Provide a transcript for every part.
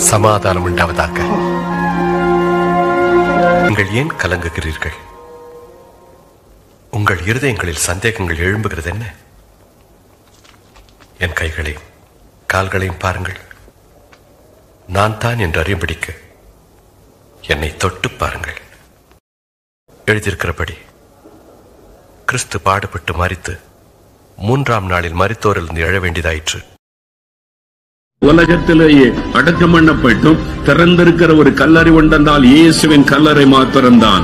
சமாதானம் உண்டாவதாக நீங்கள் ஏன் கலங்குகிறீர்கள் உங்கள் இருதயங்களில் சந்தேகங்கள் எழும்புகிறது என்ன என் கைகளையும் கால்களையும் பாருங்கள் நான் தான் என்று அறியும்படிக்கு என்னை தொட்டு பாருங்கள் எழுதியிருக்கிறபடி கிறிஸ்து பாடுபட்டு மரித்து மூன்றாம் நாளில் மரித்தோரிலிருந்து எழ வேண்டியதாயிற்று உலகத்திலேயே அடக்கம் பண்ணப்பட்டும் திறந்திருக்கிற ஒரு கல்லறை உண்டென்றால் இயேசுவின் கல்லறை மாத்திரம்தான்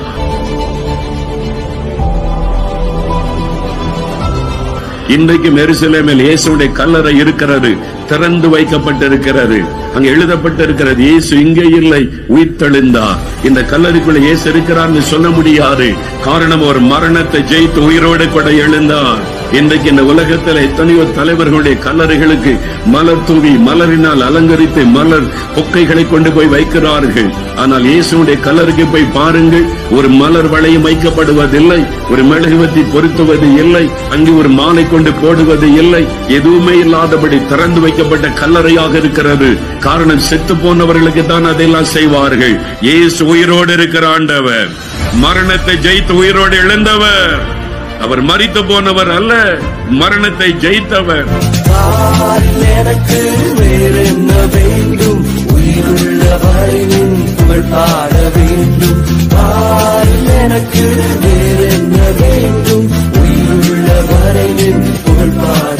இன்றைக்கு மெருசலேமில் இயேசுடைய கல்லறை இருக்கிறது திறந்து வைக்கப்பட்டிருக்கிறது அங்க எழுதப்பட்டிருக்கிறது இயேசு இங்கே இல்லை உயிர்த்தெழுந்தார் இந்த கல்லறைக்குள்ள இயேசு இருக்கிறார்னு சொல்ல முடியாது காரணம் ஒரு மரணத்தை ஜெயித்து உயிரோடு கூட எழுந்தார் இன்றைக்கு இந்த உலகத்தில் எத்தனையோ தலைவர்களுடைய கல்லறைகளுக்கு மலர் தூவி மலரினால் அலங்கரித்து மலர் கொக்கைகளை கொண்டு போய் வைக்கிறார்கள் ஆனால் இயேசுடைய கல்லறைக்கு போய் பாருங்கள் ஒரு மலர் வளையம் வைக்கப்படுவதில்லை ஒரு மெழுகுவத்தி பொருத்துவது இல்லை அங்கு ஒரு மாலை கொண்டு போடுவது இல்லை எதுவுமே இல்லாதபடி திறந்து வைக்கப்பட்ட கல்லறையாக இருக்கிறது காரணம் செத்து போனவர்களுக்கு தான் அதெல்லாம் செய்வார்கள் இயேசு உயிரோடு இருக்கிற ஆண்டவர் மரணத்தை ஜெயித்து உயிரோடு எழுந்தவர் அவர் மரித்து போனவர் அல்ல மரணத்தை ஜெயித்தவர் பாரில் எனக்கு வேறென்ன வேண்டும் உயிருள்ள வரையின் புகழ் பாட வேண்டும் பாரில் எனக்கு வேறென்ன வேண்டும் உயிருள்ள வரையின் புகழ் பாட